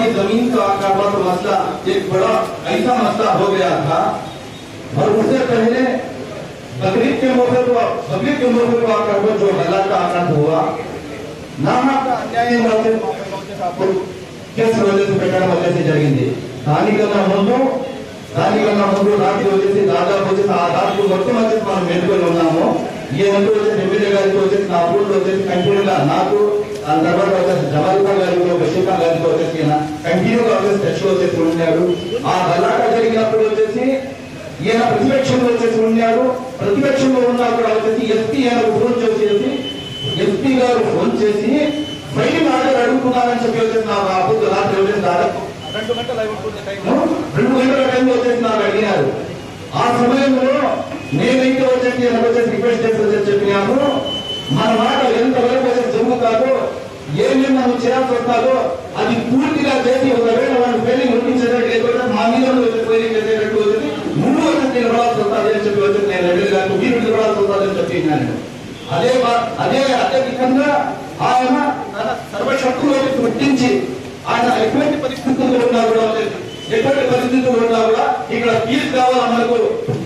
जमीन का आकर हुआ तो मसला एक बड़ा ऐसा मसला हो गया था और उससे पहले तकलीफ के मौके को तकलीफ के मौके को आकर हुआ जो हालात का आकर हुआ నామక అన్యాయం కేసు వదిలేసి పెట్టడం వదిలేసి జరిగింది దానికన్నా ముందు దానికన్నా ముందు రాత్రి వచ్చేసి దాదాపు వచ్చేసి ఆ రాత్రి మొత్తం వచ్చేసి మనం మెలుకొని ఉన్నాము ఈయనకు వచ్చేసి ఎమ్మెల్యే గారికి వచ్చేసి నా ఊళ్ళో వచ్చేసి కంటిన్యూగా నాకు దాని తర్వాత వచ్చేసి జమాల్ ఖాన్ గారికి బషీర్ ఖాన్ గారికి వచ్చేసి ఈయన కంటిన్యూగా వచ్చేసి టచ్ లో వచ్చేసి ఉన్నాడు ఆ గలాట జరిగినప్పుడు వచ్చేసి ఈయన ప్రతిపక్షంలో వచ్చేసి ఉన్నాడు ప్రతిపక్షంలో ఉన్నా కూడా వచ్చేసి ఎస్పీ ఈయనకు ఫోన్ చేసేసి ఎస్పీ గారు ఫోన్ చేసి ఫైల్ ఆర్డర్ అడుగుతున్నారని చెప్పి వచ్చేసి నా బాబు రాత్రి వచ్చేసి దాదాపు రెండు గంటల టైం రెండు గంటల టైంలో వచ్చేసి నాకు అడిగినారు ఆ సమయంలో నేనైతే వచ్చేసి నాకు వచ్చేసి రిక్వెస్ట్ చేసి వచ్చేసి చెప్పినాను మన మాట ఎంతవరకు వచ్చేసి జరుగుతాదో ఏమేమి మనం చేయాల్సి వస్తాదో అది పూర్తిగా చేసి ఒకవేళ వాళ్ళు ఫెయిలింగ్ ఉండించేటట్టు లేకపోతే మా మీద వచ్చి ఫెయిలింగ్ చేసేటట్టు వచ్చి నువ్వు వచ్చి నిలబడాల్సి వస్తుంది అని చెప్పి వచ్చి నేను రెడ్డి గారికి మీరు నిలబడాల్సి వస్తుంది అని చెప్పి నేను అదే బా- అదే అదే విధంగా ఆయన తన సర్వశక్తులను గుర్తించి ఆయన ఎటువంటి పరిస్థితుల్లో ఉన్నా కూడా ఎటువంటి పరిస్థితుల్లో ఉన్నా కూడా ఇక్కడ పీస్ కావాలా మనకు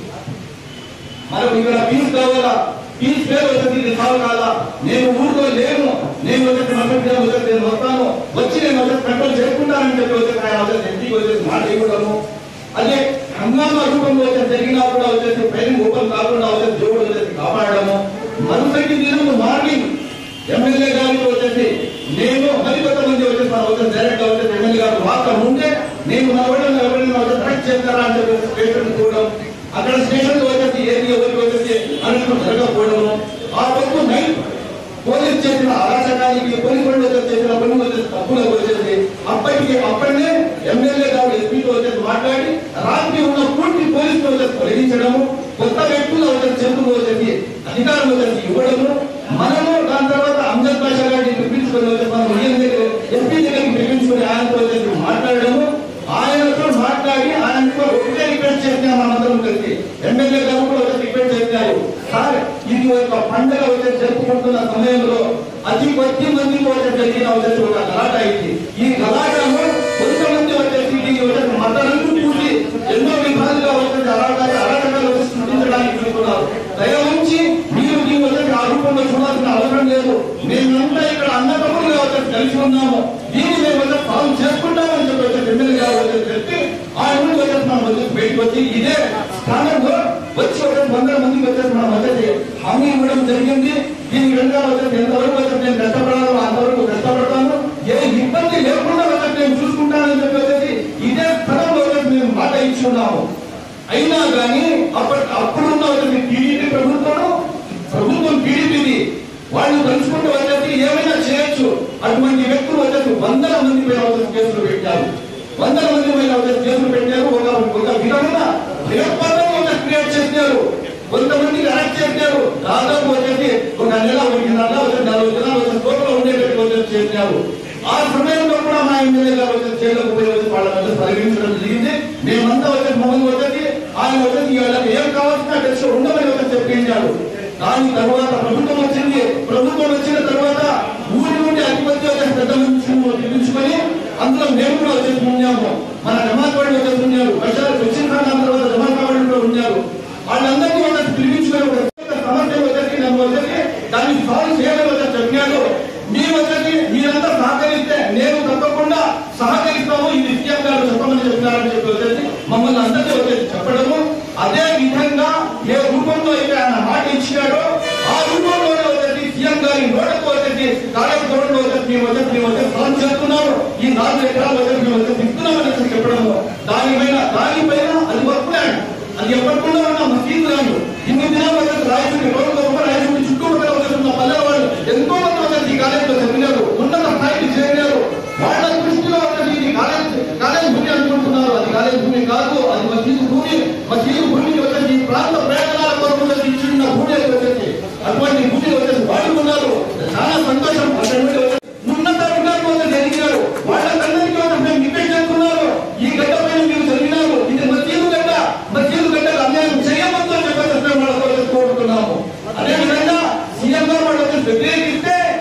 మనకు ఇక్కడ పీస్ కావాలా పీస్ పేరు వచ్చేసి ఇది సాగు కాదా నేను ఊరిలో లేను నేను వచ్చేసి మసలు వచ్చేసి నేను వస్తాను వచ్చి నేను వచ్చేసి కంట్రోల్ చేసుకుంటానని చెప్పి వచ్చేసి ఆయన వచ్చేసి ఇంటికి వచ్చేసి మాట ఇవ్వడము అదే హంగామా రూపంలో వచ్చేసి జరిగినా కూడా వచ్చేసి పైన ఓపెన్ కాకుండా వచ్చేసి దేవుడు వచ్చేసి కాపాడము మరుసటి దినం మార్నింగ్ ఎమ్మెల్యే గారికి వచ్చేసి నేను మరి కొంతమంది వచ్చేసి మన వచ్చేసి డైరెక్ట్ వచ్చేసి ఎమ్మెల్యే గారు మాత్రం ముందే నేను మన ఎవరైనా ఎవరైనా వచ్చేసి కరెక్ట్ చేస్తారా అని చెప్పి స్టేషన్ చూడడం అక్కడ స్టేషన్ వచ్చేసి ఏది ఎవరికి వచ్చేసి అనుష్ఠం జరగకపోవడము ఆ పొద్దు నైట్ పోలీస్ చేసిన అరాచకానికి పోలీస్ వాళ్ళు వచ్చేసి చేసిన పని వచ్చేసి తప్పులకు వచ్చేసి అప్పటికి అప్పటినే ఎమ్మెల్యే గారు ఎస్పీతో వచ్చేసి మాట్లాడి రాత్రి ఉన్న పూర్తి పోలీసులు వచ్చేసి తొలగించడము కొత్త వ్యక్తులు వచ్చేసి చేతులు వచ్చేసి అధికారం వచ్చేసి ఇవ్వడము మనము దాని తర్వాత అంజద్ బాషా గారిని పిలిపించుకొని వచ్చేసి మనం ఈయన దగ్గర ఎస్పీ దగ్గరికి పిలిపించుకొని ఆయనతో వచ్చేసి మాట్లాడడము ఆయనతో మాట్లాడి ఆయనతో ఒకటే రిక్వెస్ట్ చేసినా మనందరం కలిసి ఎమ్మెల్యే గారు కూడా వచ్చి రిక్వెస్ట్ చేశారు సార్ ఇది ఒక పండుగ వచ్చి జరుపుకుంటున్న సమయంలో అతి కొద్ది మంది వచ్చి జరిగిన వచ్చేసి ఒక గలాట అయింది ఈ గలాటను కొంతమంది వచ్చేసి దీన్ని వచ్చేసి మతలను చూసి ఎన్నో విధాలుగా వచ్చేసి అరాటకాలు అరాటకాలు వచ్చి సృష్టించడానికి చూస్తున్నారు దయ ఉంచి మీరు దీన్ని వచ్చేసి ఆ రూపంలో చూడాల్సిన అవసరం లేదు మేమంతా ఇక్కడ అన్నదమ్ములుగా వచ్చేసి కలిసి ఉన్నాము దీన్ని మేము వచ్చేసి సాల్వ్ చేసుకుంటామని చెప్పి వచ్చేసి ఎమ్మెల్యే గారు వచ్చేసి చెప్పి ఆయన నుండి వచ్చేసి మనం వచ్చేసి బయటకు వచ్చి ఇదే స్థానంలో వచ్చి ఒక వందల మందికి వచ్చేసి మనం వచ్చేసి హామీ ఇవ్వడం జరిగింది దీని వెనకాల వచ్చేసి ఎంతవరకు వచ్చేసి నేను కష్టపడాలో అంతవరకు కష్టపడతాను ఏ ఇబ్బంది లేకుండా వచ్చేసి నేను చూసుకుంటానని చెప్పి వచ్చేసి ఇదే స్థలంలో వచ్చేసి మేము మాట ఇచ్చి ఉన్నాము అయినా కానీ అప్పటి అప్పుడున్న వచ్చేసి టీడీపీ ప్రభుత్వం ప్రభుత్వం టీడీపీది వాళ్ళు తలుచుకుంటూ వచ్చేసి ఏమైనా చేయొచ్చు అటువంటి వ్యక్తులు వచ్చేసి వందల మంది పైన వచ్చేసి కేసులు పెట్టారు వందల మంది పైన వచ్చేసి కేసులు పెట్టారు ఒక ఒక విధమైన భయోత్పాదం వచ్చేసి క్రియేట్ చేశారు కొంతమందికి అరెస్ట్ చేశారు దాదాపు వచ్చేసి ఒక నెల ఒక నెల వచ్చేసి నలభై దినాలు వచ్చేసి కోర్టులో ఉండేటట్టు వచ్చేసి చేశారు ఆ సమయంలో కూడా మా ఎమ్మెల్యే గారు వచ్చేసి జైలుకు పోయి వచ్చి వాళ్ళ మధ్య పరిగణించడం జరిగింది మేమంతా వచ్చేసి మమ్మల్ని వచ్చేసి ఆయన వచ్చేసి వాళ్ళకి ఏం కావాల్సిన టెస్ట్ ఉండమని వచ్చేసి చెప్పించాడు దాని తర్వాత ప్రభుత్వం వచ్చింది ప్రభుత్వం వచ్చిన తర్వాత ఊరి నుండి అధిపతి వచ్చేసి పెద్ద మనుషులను పిలిపించుకొని అందులో మేము కూడా వచ్చేసి ఉన్నాము మన జమాత్ వాళ్ళు వచ్చేసి ఉన్నారు వర్షాలు వచ్చిన కాలం తర్వాత జమాత్ వాళ్ళు కూడా ఉన్నారు వాళ్ళందరినీ వచ్చేసి పిలిపించుకొని ఒక పెద్ద సమస్య వచ్చేసి నన్ను వచ్చేసి దాన్ని సాల్వ్ చేయాలని వచ్చేసి చెప్పినాడు మీరు వచ్చేసి మీరంతా సహకరిస్తే నేను తప్పకుండా సహకరిస్తాము ఇది సీఎం గారు చెప్పమని చెప్పినారని చెప్పి వచ్చేసి మమ్మల్ని అందరినీ వచ్చేసి చెప్పడము అదే విధంగా ఏ రూపంలో అయితే ఆయన మాట ఇచ్చినాడో ఆ రూపంలోనే వచ్చేసి సీఎం గారి నోటకు వచ్చేసి కార్యక్రమంలో వచ్చేసి మేము వచ్చేసి మేము వచ్చేసి సాల్వ్ చేస్తున్నాము ఈ నాలుగు ఎకరాలు వచ్చేసి మేము వచ్చేసి ఇస్తున్నామని వచ్చేసి చెప్పడము దానిపైన దానిపైన అది వర్క్ ప్లాన్ అది ఎప్పటికుండా ఉన్న మసీదు రాను ఇన్ని దినాలు వచ్చేసి రాయచూరి రోజు గొప్ప రాయచూరి చుట్టుపక్కల వచ్చేసి ఉన్న పల్లెల వాళ్ళు ఎంతో మంది వచ్చేసి ఈ కాలేజీలో చదివినారు ఉన్నత స్థాయికి చేరినారు వాళ్ళ దృష్టిలో వచ్చేసి ఇది కాలేజ్ కాలేజ్ భూమి అనుకుంటున్నారు అది కాలేజ్ భూమి కాదు అది మసీదు భూమి మసీదు భూమిని వచ్చేసి ఈ ప్రాంత ప్రయోజనాల కొరకు వచ్చేసి ఇచ్చిన భూమి అది వచ్చేసి అటువంటి భూమి వచ్చేసి వాడుకున్నారు చాలా సంతోషం అక్కడ నుండి వచ్చేసి ఉన్నత అధికారులు వచ్చేసి ఎదిగినారు వాళ్ళకందరికీ వచ్చేసి మేము రిక్వెస్ట్ చేస్తున్నారు ఈ గడ్డ పైన మీరు చదివినారు ఇది మసీదు గడ్డ మసీదు గడ్డకు అన్యాయం చేయవద్దు అని చెప్పేసి మేము వాళ్ళతో వచ్చేసి కోరుతున్నాము అదే విధంగా సీఎం గారు వాళ్ళు వచ్చేసి వ్యతిరేకిస్తే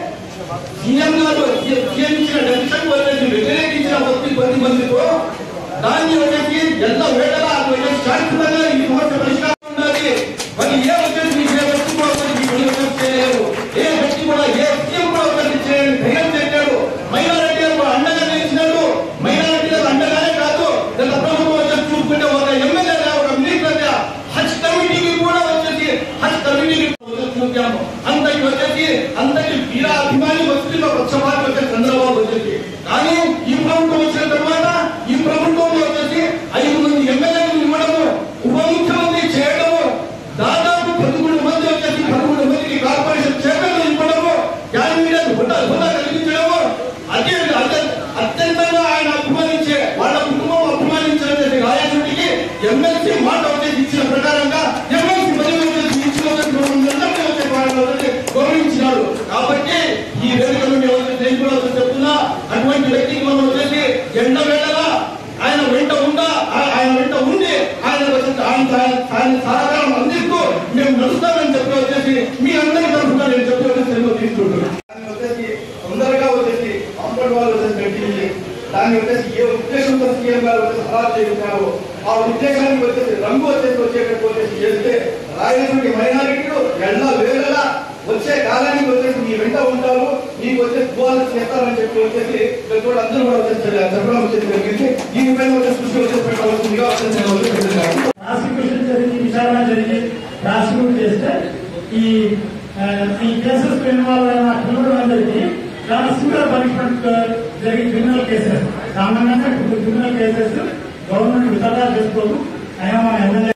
సీఎం గారు సీఎం ఇచ్చిన డెసిషన్ వచ్చేసి వ్యతిరేకించిన కొద్ది కొద్ది మందితో దాన్ని వచ్చేసి ఎంత వేడలా అది వచ్చేసి శాశ్వతంగా ఈ సమస్య పరిష్కారం ఉండాలి మరి ఏ వచ్చేసి మీకు ఏ వ్యక్తి కూడా వచ్చేసి మీకు ఏ వ్యక్తి చేయలేరు ఏ వ్యక్తి కూడా ఏ సీఎం కూడా వచ్చేసి చేయలేరు ధైర్యం చేశాడు మైనారిటీలకు అండగా నిలిచినాడు మైనారిటీలకు అండగానే కాదు గత ప్రభుత్వం వచ్చేసి చూసుకుంటే ఒక ఎమ్మెల్యే ఒక మినిస్టర్ హజ్ కమిటీకి కూడా వచ్చేసి హజ్ కమిటీకి చూసాము అంతకి వచ్చేసి అంతకి వీరా అభిమాని వస్తున్న పక్షపాతి వచ్చే చంద్రబాబు వచ్చేసి కానీ ఈ ప్రభుత్వం వచ్చిన తర్వాత ఈ ప్రభుత్వంలో వచ్చేసి ఐదు మంది ఎమ్మెల్యేలు ఇవ్వడము ఉప ముఖ్యమంత్రి చేయడము దాదాపు పదమూడు మంది వచ్చేసి పదమూడు మందికి కార్పొరేషన్ చైర్మన్లు ఇవ్వడము క్యాబినెట్ హోదా హోదా కలిగించడము అదే అత్య- అత్యంతంగా ఆయన అభిమానించే వాళ్ళ కుటుంబం అభిమానించే రాయచూటికి ఎమ్మెల్సీ మాట వచ్చేసి ఇచ్చిన ప్రకారంగా ఎమ్మెల్సీ పదవి వచ్చేసి ఇచ్చిన అందరినీ వచ్చే వాళ్ళని వచ్చేసి గౌరవించినాడు కాబట్టి ఈ వేదిక నుండి వచ్చేసి నేను కూడా వచ్చేసి చెప్తున్నా అటువంటి వ్యక్తికి మనం వచ్చేసి ఎండ వేళగా ఆయన వెంట ఉండా ఆ- ఆయన వెంట ఉండి ఆయన వచ్చేసి ఆయన ఆయన- ఆయన సహకారం అందిస్తూ మేము నడుస్తామని చెప్పి వచ్చేసి మీ అందరి తరఫున నేను చెప్పి వచ్చేసి సెలవు తీసుకుంటున్నాను దాన్ని వచ్చేసి తొందరగా వచ్చేసి కాంపౌండ్ వాళ్ళు వచ్చేసి పెట్టింది దాన్ని వచ్చేసి ఏ ఉద్దేశంతో సీఎం గారు వచ్చేసి అలా చేస్తున్నారు ఆ ఉద్దేశానికి వచ్చేసి రంగు వచ్చేసి వచ్చేటట్టు వచ్చేసి చేస్తే రాయలసీమకి మైనారిటీలు ఎల్ల వేళలా వచ్చే కాలానికి వచ్చేసి మీ వెంట ఉంటారు మీకు వచ్చేసి పోవాలి చేస్తారని చెప్పి వచ్చేసి ఇక్కడ కూడా అందరూ కూడా వచ్చేసి చెప్పడం వచ్చేసి జరిగింది దీనిపైన వచ్చేసి దృష్టి వచ్చేసి పెట్టవలసిందిగా వచ్చేసి నేను వచ్చేసి పెడుతున్నాను. ప్రాసిక్యూషన్ జరిగి విచారణ జరిగి ప్రాసిక్యూట్ చేస్తే ఈ ఆ, ఈ కేసెస్ ఇన్వాల్వ్ అయిన క్రిమినల్ చాలా సివియర్ పనిష్మెంట్ జరిగి క్రిమినల్ కేసెస్ సామాన్యంగా ఇప్పుడు క్రిమినల్ కేసెస్ గవర్నమెంట్ వితడ్రా చేసుకోదు అయినా మన ఎమ్మెల్యే